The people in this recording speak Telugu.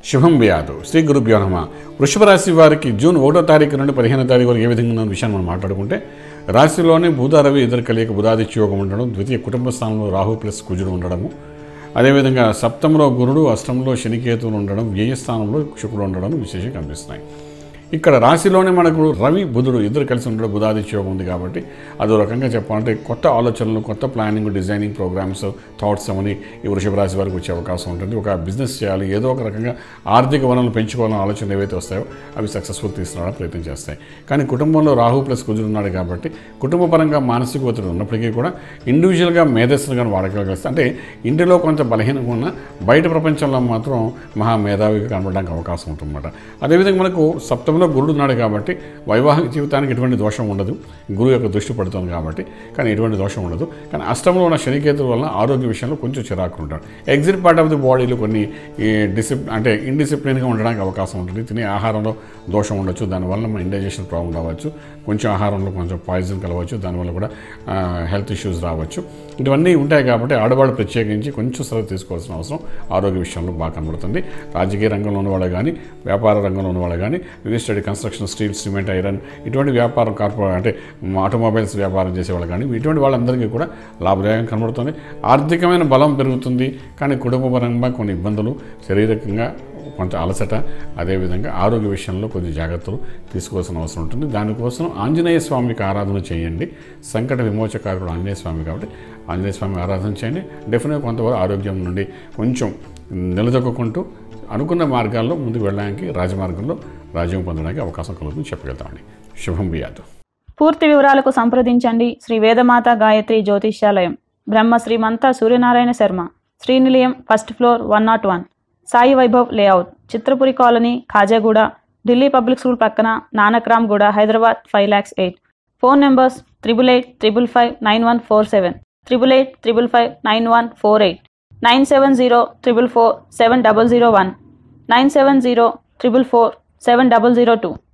శుభం వ్యాధు శ్రీ గురుభ్యో నమ వృషభ రాశి వారికి జూన్ ఒకటో తారీఖు నుండి పదిహేనో తారీఖు వరకు ఏ విధంగా ఉన్న విషయాన్ని మనం మాట్లాడుకుంటే రాశిలోనే భూత రవి ఇద్దరు కలియక బుధాదిత్య యోగం ఉండడం ద్వితీయ కుటుంబ స్థానంలో రాహు ప్లస్ కుజుడు ఉండడము అదేవిధంగా సప్తమంలో గురుడు అష్టంలో శనికేతువులు ఉండడం వ్యయ స్థానంలో శుక్రుడు ఉండడం విశేషంగా కనిపిస్తున్నాయి ఇక్కడ రాశిలోనే మనకు రవి బుధుడు ఇద్దరు కలిసి ఉండడం బుధాదిత్య యోగం ఉంది కాబట్టి అదో రకంగా చెప్పాలంటే కొత్త ఆలోచనలు కొత్త ప్లానింగ్ డిజైనింగ్ ప్రోగ్రామ్స్ థాట్స్ అవన్నీ ఈ వృషభ రాశి వారికి వచ్చే అవకాశం ఉంటుంది ఒక బిజినెస్ చేయాలి ఏదో ఒక రకంగా ఆర్థిక వనరులు పెంచుకోవాలని ఆలోచనలు ఏవైతే వస్తాయో అవి సక్సెస్ఫుల్ తీసుకురావడానికి ప్రయత్నం చేస్తాయి కానీ కుటుంబంలో రాహు ప్లస్ కుజుడు ఉన్నాడు కాబట్టి కుటుంబ పరంగా మానసిక ఒత్తిడి ఉన్నప్పటికీ కూడా ఇండివిజువల్గా మేధస్సులు కానీ వాడగలిగిస్తే అంటే ఇంటిలో కొంత బలహీనంగా ఉన్న బయట ప్రపంచంలో మాత్రం మహా మేధావిగా కనబడడానికి అవకాశం ఉంటుందన్నమాట అదేవిధంగా మనకు సప్తమంలో గురుడు ఉన్నాడు కాబట్టి వైవాహిక జీవితానికి ఎటువంటి దోషం ఉండదు గురువు యొక్క దృష్టి పడుతుంది కాబట్టి కానీ ఎటువంటి దోషం ఉండదు కానీ అష్టంలో ఉన్న శనికేతుల వలన ఆరోగ్య విషయంలో కొంచెం చిరాకు ఉంటాడు ఎగ్జిట్ పార్ట్ ఆఫ్ ది బాడీలో కొన్ని ఈ డిసిప్ అంటే ఇండిసిప్లిన్గా ఉండడానికి అవకాశం ఉంటుంది తినే ఆహారంలో దోషం ఉండొచ్చు దానివల్ల మన ఇండైజెషన్ ప్రాబ్లం రావచ్చు కొంచెం ఆహారంలో కొంచెం పాయిజన్ కలవచ్చు దానివల్ల కూడా హెల్త్ ఇష్యూస్ రావచ్చు ఇవన్నీ ఉంటాయి కాబట్టి ఆడవాళ్ళు ప్రత్యేకించి కొంచెం శ్రద్ధ తీసుకోవాల్సిన అవసరం ఆరోగ్య విషయంలో బాగా కనబడుతుంది రాజకీయ రంగంలో ఉన్న వాళ్ళు కానీ వ్యాపార రంగంలో ఉన్న వాళ్ళు కానీ real estate construction steel cement iron ఇటువంటి వ్యాపారం కార్పొరేట్ అంటే ఆటోమొబైల్స్ వ్యాపారం చేసేవాళ్ళు కానీ ఇటువంటి వాళ్ళందరికీ కూడా లాభదాయకం కనబడుతుంది ఆర్థికమైన బలం పెరుగుతుంది కానీ కుటుంబపరంగా కొన్ని ఇబ్బందులు శారీరకంగా కొంత అలసట అదేవిధంగా ఆరోగ్య విషయంలో కొద్ది జాగ్రత్తలు తీసుకోవాల్సిన అవసరం ఉంటుంది దానికోసం ఆంజనేయ స్వామికి ఆరాధన చేయండి సంకట విమోచకారుడు ఆంజనేయ స్వామి కాబట్టి ఆంజనేయ స్వామి ఆరాధన చేయండి డెఫినెట్గా కొంతవరకు ఆరోగ్యం నుండి కొంచెం నిలదొక్కుంటూ అనుకున్న మార్గాల్లో ముందుకు వెళ్ళడానికి రాజమార్గంలో రాజ్యం పొందడానికి అవకాశం కలుగుతుంది చెప్పగలుగుతామండి శుభం బియాదు పూర్తి వివరాలకు సంప్రదించండి Shri Vedamata Gayatri Jyotishyalayam Brahma Srimantha Suryanarayana Sharma Srinilayam first floor one naught one Sai Vaibhav layout Chitrapuri colony Khajaguda Delhi public school పక్కన Nanakramguda Hyderabad five lakhs eight phone numbers triple eight triple five nine one four seven triple eight triple five nine one four eight nine seven zero triple four seven double zero one nine seven zero triple four seven double zero two